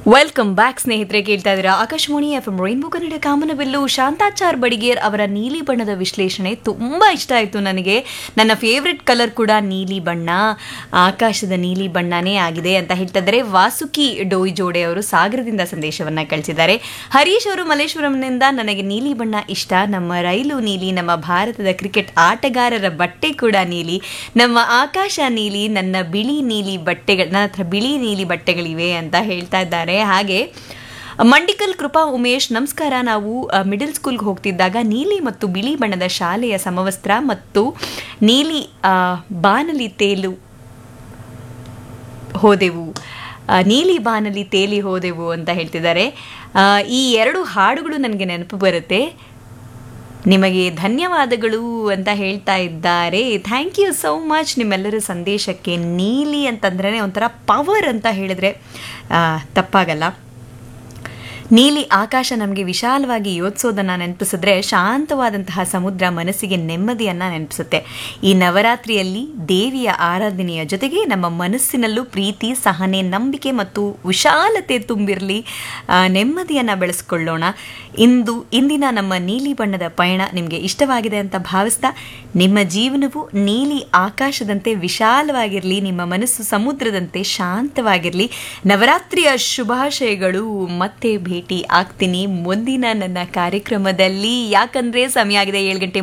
welcome back ಸ್ನೇಹಿತರೆ ಕೇಳ್ತಾ ಇದ್ದೀರಾ Akashvani F M rainbow Kannada ಕಾಮನಬಿಲ್ಲು ಶಾಂತಾಚಾರ್ ಬಡಿಗೇರ್ ಅವರ ನೀಲಿ ಬಣ್ಣದ ವಿಶ್ಲೇಷಣೆ ತುಂಬಾ ಇಷ್ಟ ಆಯಿತು ನನಗೆ ನನ್ನ ಫೇವ್ರೆಟ್ ಕಲರ್ ಕೂಡ ನೀಲಿ ಬಣ್ಣ ಆಕಾಶದ ನೀಲಿ ಬಣ್ಣನೇ ಆಗಿದೆ ಅಂತ ಹೇಳ್ತಾ ಇದ್ದಾರೆ ವಾಸುಕಿ ಡೋಯ್ ಜೋಡೆ ಅವರು ಸಾಗರದಿಂದ ಸಂದೇಶವನ್ನ ಕಳಿಸಿದ್ದಾರೆ ಹರೀಶ್ ಅವರು ಮಲ್ಲೇಶ್ವರಂನಿಂದ ನನಗೆ ನೀಲಿ ಬಣ್ಣ ಇಷ್ಟ ನಮ್ಮ ರೈಲು ನೀಲಿ ನಮ್ಮ ಭಾರತದ ಕ್ರಿಕೆಟ್ ಆಟಗಾರರ ಬಟ್ಟೆ ಕೂಡ ನೀಲಿ ನಮ್ಮ ಆಕಾಶ ನೀಲಿ ನನ್ನ ಬಿಳಿ ನೀಲಿ ಬಟ್ಟೆಗಳು ನನ್ನ ಹತ್ರ ಬಿಳಿ ನೀಲಿ ಬಟ್ಟೆಗಳಿವೆ ಅಂತ ಹೇಳ್ತಾ ಇದ್ದಾರೆ ಹಾಗೆ ಮಂಡಿಕಲ್ ಕೃಪಾ ಉಮೇಶ್ ನಮಸ್ಕಾರ ನಾವು ಮಿಡಲ್ ಸ್ಕೂಲ್ಗೆ ಹೋಗ್ತಿದ್ದಾಗ ನೀಲಿ ಮತ್ತು ಬಿಳಿ ಬಣ್ಣದ ಶಾಲೆಯ ಸಮವಸ್ತ್ರ ಮತ್ತು ನೀಲಿ ಆ, ಬಾನಲಿ ತೇಲು ಹೋದೆವು ಆ, ನೀಲಿ ಬಾನಲಿ ತೇಲಿ ಹೋದೆವು ಅಂತ ಹೇಳ್ತಿದ್ದಾರೆ ಆ, ಈ ಎರಡು ಹಾಡುಗಳು ನನಗೆ ನೆನಪು ಬರುತ್ತೆ ನಿಮಗೆ ಧನ್ಯವಾದಗಳು ಅಂತ ಹೇಳ್ತಾ ಇದ್ದಾರೆ ಥ್ಯಾಂಕ್ ಯು ಸೋ ಮಚ್ ನಿಮ್ಮೆಲ್ಲರ ಸಂದೇಶಕ್ಕೆ ನೀಲಿ ಅಂತಂದ್ರೆ ಒಂಥರ ಪವರ್ ಅಂತ ಹೇಳಿದ್ರೆ ಆ, ತಪ್ಪಾಗಲ್ಲ ನೀಲಿ ಆಕಾಶ ನಮಗೆ ವಿಶಾಲವಾಗಿ ಯೋಚಿಸೋದನ್ನು ನೆನಪಿಸಿದ್ರೆ ಶಾಂತವಾದಂತಹ ಸಮುದ್ರ ಮನಸ್ಸಿಗೆ ನೆಮ್ಮದಿಯನ್ನು ನೆನಪಿಸುತ್ತೆ ಈ ನವರಾತ್ರಿಯಲ್ಲಿ ದೇವಿಯ ಆರಾಧನೆಯ ಜೊತೆಗೆ ನಮ್ಮ ಮನಸ್ಸಿನಲ್ಲೂ ಪ್ರೀತಿ ಸಹನೆ ನಂಬಿಕೆ ಮತ್ತು ವಿಶಾಲತೆ ತುಂಬಿರಲಿ ನೆಮ್ಮದಿಯನ್ನು ಬೆಳೆಸ್ಕೊಳ್ಳೋಣ ಇಂದು ಇಂದಿನ ನಮ್ಮ ನೀಲಿ ಬಣ್ಣದ ಪಯಣ ನಿಮಗೆ ಇಷ್ಟವಾಗಿದೆ ಅಂತ ಭಾವಿಸ್ತಾ ನಿಮ್ಮ ಜೀವನವು ನೀಲಿ ಆಕಾಶದಂತೆ ವಿಶಾಲವಾಗಿರಲಿ ನಿಮ್ಮ ಮನಸ್ಸು ಸಮುದ್ರದಂತೆ ಶಾಂತವಾಗಿರಲಿ ನವರಾತ್ರಿಯ ಶುಭಾಶಯಗಳು ಮತ್ತೆ ಭೇಟಿ ಆಗ್ತೀನಿ ಮುಂದಿನ ನನ್ನ ಕಾರ್ಯಕ್ರಮದಲ್ಲಿ ಯಾಕಂದ್ರೆ ಸಮಯ ಆಗಿದೆ ಏಳು ಗಂಟೆ